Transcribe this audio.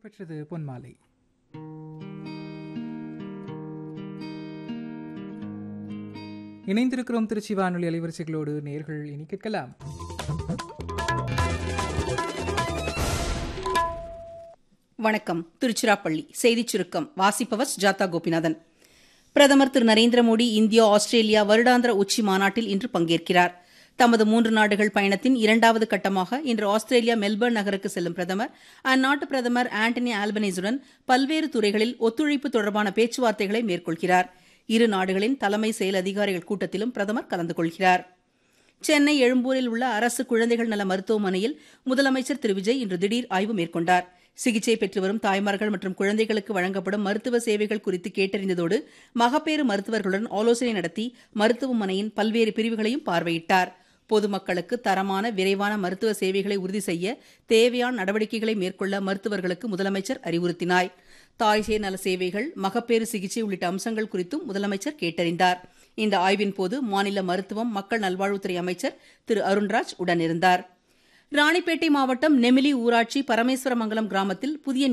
பெற்றது பொன்மாலை இணைந்திருக்கிறோம் திருச்சி வானொலி அலைவரிசைகளோடு நேர்கள் இனி கேட்கலாம் வணக்கம் திருச்சிராப்பள்ளி செய்திச் சுருக்கம் வாசிப்பவர் ஜாதா கோபிநாதன் பிரதமர் திரு நரேந்திர மோடி இந்தியா ஆஸ்திரேலியா வருடாந்திர உச்சி மாநாட்டில் இன்று பங்கேற்கிறார் தமது மூன்று நாடுகள் பயணத்தின் இரண்டாவது கட்டமாக இன்று ஆஸ்திரேலியா மெல்பர்ன் நகருக்கு செல்லும் பிரதமர் அந்நாட்டு பிரதமர் ஆண்டனி ஆல்பனீஸுடன் பல்வேறு துறைகளில் ஒத்துழைப்பு தொடர்பான பேச்சுவார்த்தைகளை மேற்கொள்கிறார் இரு நாடுகளின் தலைமை செயல் அதிகாரிகள் கூட்டத்திலும் பிரதமர் கலந்து கொள்கிறார் சென்னை எழும்பூரில் உள்ள அரசு குழந்தைகள் நல மருத்துவமனையில் முதலமைச்சர் திரு விஜய் இன்று திடீர் ஆய்வு மேற்கொண்டார் சிகிச்சை பெற்று வரும் தாய்மார்கள் மற்றும் குழந்தைகளுக்கு வழங்கப்படும் மருத்துவ சேவைகள் குறித்து கேட்டறிந்ததோடு மகப்பேறு மருத்துவர்களுடன் ஆலோசனை நடத்தி மருத்துவமனையின் பல்வேறு பிரிவுகளையும் பார்வையிட்டார் பொதுமக்களுக்கு தரமான விரைவான மருத்துவ சேவைகளை உறுதி செய்ய தேவையான நடவடிக்கைகளை மேற்கொள்ள மருத்துவர்களுக்கு முதலமைச்சர் அறிவுறுத்தினார் தாய் சேய் நல சேவைகள் மகப்பேறு சிகிச்சை உள்ளிட்ட அம்சங்கள் குறித்தும் முதலமைச்சர் கேட்டறிந்தார் இந்த ஆய்வின் போது மாநில மருத்துவம் மக்கள் நல்வாழ்வுத்துறை அமைச்சர் திரு அருண்ராஜ் உடனிருந்தார் ராணிப்பேட்டை மாவட்டம் நெமிலி ஊராட்சி பரமேஸ்வரமங்கலம் கிராமத்தில் புதிய